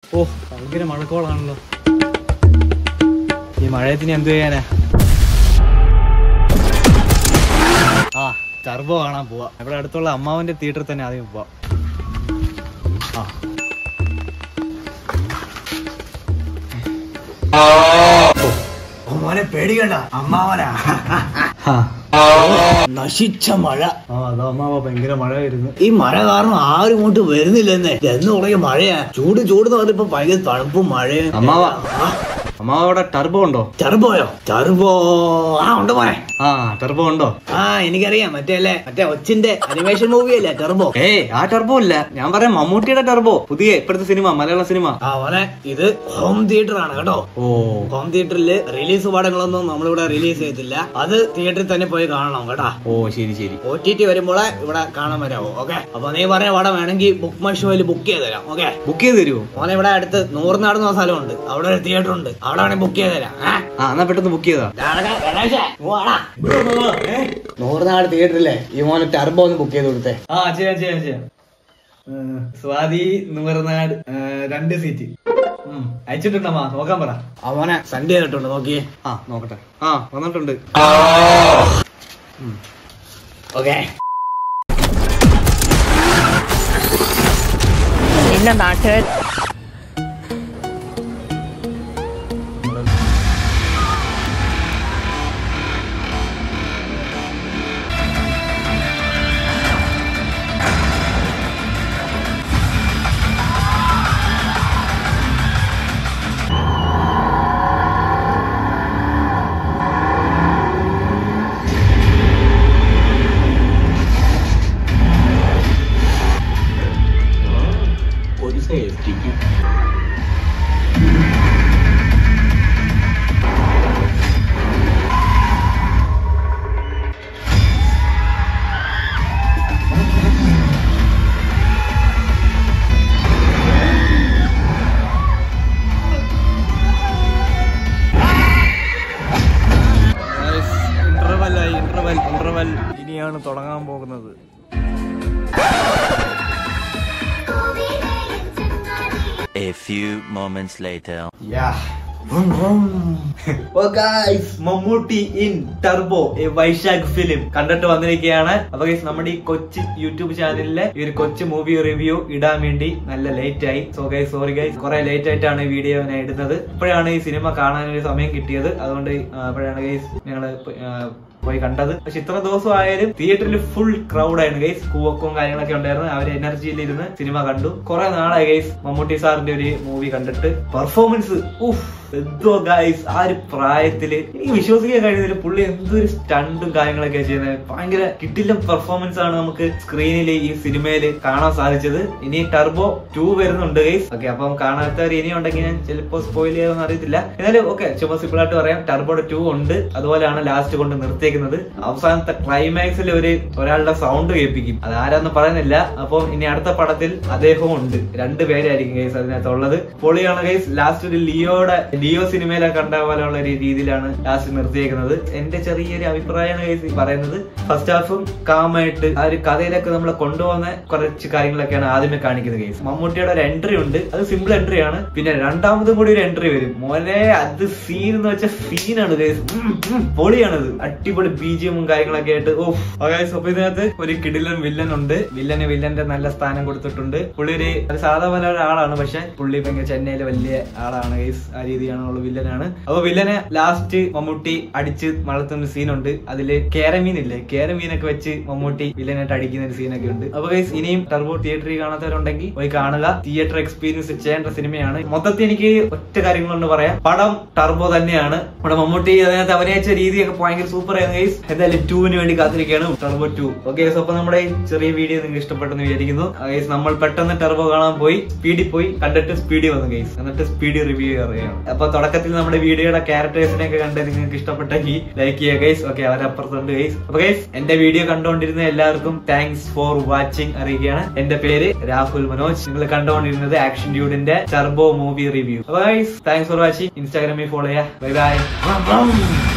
ഓ ഭയങ്കര മഴക്കോളാണല്ലോ ഈ മഴയത്തിന് എന്ത് ചെയ്യാനാ ആ ടർബോ കാണാൻ പോവാ ഇവിടെ അടുത്തുള്ള അമ്മാവന്റെ തിയേറ്ററിൽ തന്നെ ആദ്യം പോവാം ആ മോനെ പേടിക്കണ്ട അമ്മാവനാ ആ നശിച്ച മഴ ആ അതോ അമ്മാവ ഭയങ്കര മഴ വരുന്നു ഈ മഴ കാരണം ആരും ഇങ്ങോട്ട് വരുന്നില്ലെന്നേ എന്ന് തുടങ്ങിയ മഴയാ ചൂട് ചൂട് എന്ന് പറഞ്ഞപ്പോ ഭയങ്കര തണുപ്പും മഴയും അമ്മാവ അമ്മാവ അവിടെ ടർബോ ഉണ്ടോ ചെറുപോയോ ചെറുപോ ആ ഉണ്ട് മോനെ ആ ടർബോ ഉണ്ടോ ആ എനിക്കറിയാം മറ്റേ അല്ലേ മറ്റേ ഒച്ചിന്റെ അനിമേഷൻ മൂവി അല്ലേ ടെർബോ ഏയ് ആ ടർബോ ഇല്ല ഞാൻ പറയാം മമ്മൂട്ടിയുടെ ടർബോ പുതിയ ഇപ്പോഴത്തെ സിനിമ മലയാള സിനിമ ആ മോനെ ഇത് ഹോം തിയേറ്റർ ആണ് കേട്ടോ ഓ ഹോം തിയേറ്ററിൽ റിലീസ് പടങ്ങളൊന്നും നമ്മളിവിടെ റിലീസ് ചെയ്യത്തില്ല അത് തിയേറ്ററിൽ തന്നെ പോയി കാണണം കേട്ടാ ഓ ശരി ശരി ഒ ടി ടി വരുമ്പോളെ ഇവിടെ കാണാൻ വരാവോ ഓക്കെ അപ്പൊ നീ പറഞ്ഞ പടം വേണമെങ്കിൽ ബുക്ക് മൈ ഷോയിൽ ബുക്ക് ചെയ്ത് തരാം ഓക്കെ ബുക്ക് ചെയ്ത് തരുമോ മോനെ ഇവിടെ അടുത്ത് നൂറിനാട് എന്ന സ്ഥലമുണ്ട് അവിടെ ഒരു തിയേറ്റർ ഉണ്ട് അവിടെ വേണമെങ്കിൽ ബുക്ക് ചെയ്ത് തരാം ഏ? ആ എന്നാ പെട്ടെന്ന് ബുക്ക് ചെയ്താ രാധക, ഗണേശേ, ഇങ്ങ് വാടാ. നൂറിനാട് തിയേറ്ററിലെ ഈ മോനെ ടർബോ ഒന്ന് ബുക്ക് ചെയ്ത് കൊടുത്തേ ആ ചെയ്യാം ചെയ്യാം ചെയ്യാം ഏ, സ്വാതി നൂറനാട് ഏ, രണ്ട് സീറ്റ് ഉം, അയച്ചിട്ടുണ്ടമ്മാ നോക്കാൻ പറ ആ മോനെ സൺഡേ ചെയ്തിട്ടുണ്ട് നോക്കിയേ ആ നോക്കട്ടെ ആ വന്നിട്ടുണ്ട് ഓക്കെ നിന്റെ നാട്ടുകാർ ഇന്റർവൽ ആയി ഇന്റർവൽ ഇന്റർവൽ ഇനിയാണ് തുടങ്ങാൻ പോകുന്നത് A few moments later. Mammootty in Turbo a Vysakh film കണ്ടിട്ട് വന്നിരിക്കുകയാണ് അപ്പൊ ഗൈസ് നമ്മുടെ ഈ കൊച്ചു യൂട്യൂബ് ചാനലിലെ ഈ ഒരു കൊച്ചു മൂവി റിവ്യൂ ഇടാൻ വേണ്ടി നല്ല ലേറ്റ് ആയി സോ ഗൈസ് സോറി ഗൈസ് കുറെ ലേറ്റ് ആയിട്ടാണ് ഈ വീഡിയോ ഞാൻ ഇടുന്നത് ഇപ്പോഴാണ് ഈ സിനിമ കാണാൻ ഒരു സമയം കിട്ടിയത് അതുകൊണ്ട് ആ, ഇപ്പോഴാണ് ഗൈസ് ഞങ്ങള് പോ- ആ, പോയി കണ്ടത് പക്ഷെ ഇത്ര ദിവസം ആയാലും തിയേറ്ററിൽ ഫുൾ ക്രൗഡ് ആയിരുന്നു ഗൈസ് കൂവക്കവും കാര്യങ്ങളൊക്കെ ഉണ്ടായിരുന്നു അവർ എനർജിയിൽ ഇരുന്ന് സിനിമ കണ്ടു കുറെ നാളായി ഗൈസ് മമ്മൂട്ടി സാറിന്റെ ഒരു മൂവി കണ്ടിട്ട് പെർഫോമൻസ് ഉഫ് എന്തോ ഗൈസ് ആ ഒരു പ്രായത്തില് എനിക്ക് വിശ്വസിക്കാൻ കഴിയുന്നില്ല പുള്ളി എന്തൊരു സ്റ്റണ്ടും കാര്യങ്ങളൊക്കെ ചെയ്യുന്നത് ഭയങ്കര കിട്ടില്ല പെർഫോമൻസ് ആണ് നമുക്ക് സ്ക്രീനിൽ ഈ സിനിമയിൽ കാണാൻ സാധിച്ചത് ഇനി ടർബോ ടു വരുന്നുണ്ട് ഗൈസ് ഓക്കെ അപ്പം കാണാത്തവർ ഇനി ഉണ്ടെങ്കിൽ ഞാൻ ചിലപ്പോ സ്പോയിൽ ചെയ്യാമെന്ന് അറിയത്തില്ല എന്നാലും ഓക്കെ ചുമ്മാ സിമ്പിൾ ആയിട്ട് പറയാം ടർബോയുടെ ടു ഉണ്ട് അതുപോലെയാണ് ലാസ്റ്റ് കൊണ്ട് നിർത്തിയേക്കുന്നത് അവസാനത്തെ ക്ലൈമാക്സിൽ ഒരു ഒരാളുടെ സൗണ്ട് കേൾപ്പിക്കും അത് ആരാന്ന് പറയുന്നില്ല അപ്പം ഇനി അടുത്ത പടത്തിൽ അദ്ദേഹവും ഉണ്ട് രണ്ട് പേരായിരിക്കും ഗൈസ് അതിനകത്തുള്ളത് പൊളിയാണ് ഗൈസ് ലാസ്റ്റ് ഒരു ലിയോയുടെ ലിയോ സിനിമയിലൊക്കെ കണ്ട പോലെയുള്ള ഒരു രീതിയിലാണ് ലാസ്റ്റ് നിർത്തിയേക്കുന്നത് എന്റെ ചെറിയൊരു അഭിപ്രായമാണ് ഗൈസ് ഈ പറയുന്നത് ഫസ്റ്റ് ഹാഫും കാമായിട്ട് ആ ഒരു കഥയിലൊക്കെ നമ്മളെ കൊണ്ടുപോകുന്ന കുറച്ച് കാര്യങ്ങളൊക്കെയാണ് ആദ്യമേ കാണിക്കുന്നത് ഗൈസ് മമ്മൂട്ടിയുടെ ഒരു എൻട്രി ഉണ്ട് അത് സിമ്പിൾ എൻട്രി ആണ് പിന്നെ രണ്ടാമതും കൂടി ഒരു എൻട്രി വരും മോനെ അത് സീൻ എന്ന് വെച്ചാൽ സീനാണ് ഗൈസ് പൊളിയാണത് അടിപൊളി ബീജിയമും കാര്യങ്ങളൊക്കെ ആയിട്ട് ഓഫ് ഗൈസ് അപ്പൊ ഇതിനകത്ത് ഒരു കിടിലൻ വില്ലൻ ഉണ്ട് വില്ലന് വില്ലന്റെ നല്ല സ്ഥാനം കൊടുത്തിട്ടുണ്ട് പുള്ളി ഒരു ഒരു സാധാ പോലെ ഒരാളാണ് പക്ഷെ പുള്ളി ഭയങ്കര ചെന്നൈയിലെ വലിയ ആളാണ് ഗൈസ് ആ രീതിയാണുള്ള വില്ലനാണ് അപ്പൊ വില്ലനെ ലാസ്റ്റ് മമ്മൂട്ടി അടിച്ച് വളർത്തുന്ന സീനുണ്ട് അതില് കേരമീൻ ഇല്ലേ കേരമീനൊക്കെ വെച്ച് മമ്മൂട്ടി വില്ലനായിട്ട് അടിക്കുന്ന ഒരു സീനൊക്കെ ഉണ്ട് അപ്പൊ ഗൈസ് ഇനിയും ടർബോ തിയേറ്ററിൽ കാണാത്തവരുണ്ടെങ്കിൽ പോയി കാണുക തിയേറ്റർ എക്സ്പീരിയൻസ് ചെയ്യേണ്ട സിനിമയാണ് മൊത്തത്തിൽ എനിക്ക് ഒറ്റ കാര്യങ്ങളുണ്ട് പറയാം പടം ടർബോ തന്നെയാണ് നമ്മുടെ മമ്മൂട്ടി അതിനകത്ത് അഭിനയിച്ച രീതിയൊക്കെ ഭയങ്കര സൂപ്പർ ആയിരുന്നു ഗൈസ് എന്തായാലും ടൂവിന് വേണ്ടി കാത്തിരിക്കുകയാണ് ടർബോ ടു ഓക്കെ അപ്പൊ നമ്മുടെ ഈ ചെറിയ വീഡിയോ നിങ്ങൾക്ക് ഇഷ്ടപ്പെട്ടെന്ന് വിചാരിക്കുന്നു ഗൈസ് നമ്മൾ പെട്ടെന്ന് ടർബോ കാണാൻ പോയി സ്പീഡിൽ പോയി കണ്ടിട്ട് സ്പീഡിൽ വന്നു ഗൈസ് എന്നിട്ട് സ്പീഡിൽ റിവ്യൂ അറിയാം അപ്പൊ തുടക്കത്തിൽ നമ്മുടെ വീഡിയോയുടെ ക്യാരക്ടേഴ്സിനെ ഒക്കെ കണ്ട് നിങ്ങൾക്ക് ഇഷ്ടപ്പെട്ടെങ്കിൽ ലൈക്ക് ചെയ്യുക ഗൈസ് ഓക്കെ അവരപ്പുറത്തുണ്ട് ഗൈസ് അപ്പൊ ഗൈസ് എന്റെ വീഡിയോ കണ്ടുകൊണ്ടിരുന്ന എല്ലാവർക്കും താങ്ക്സ് ഫോർ വാച്ചിങ് അറിയിക്കുകയാണ് എന്റെ പേര് രാഹുൽ മനോജ് നിങ്ങൾ കണ്ടുകൊണ്ടിരുന്നത് ആക്ഷൻ ഡ്യൂഡിന്റെ ടർബോ മൂവി റിവ്യൂ അപ്പൊ ഗൈസ് താങ്ക്സ് ഫോർ വാച്ചിങ് ഇൻസ്റ്റാഗ്രാമിൽ ഫോളോ ചെയ്യാം ബൈ ബൈ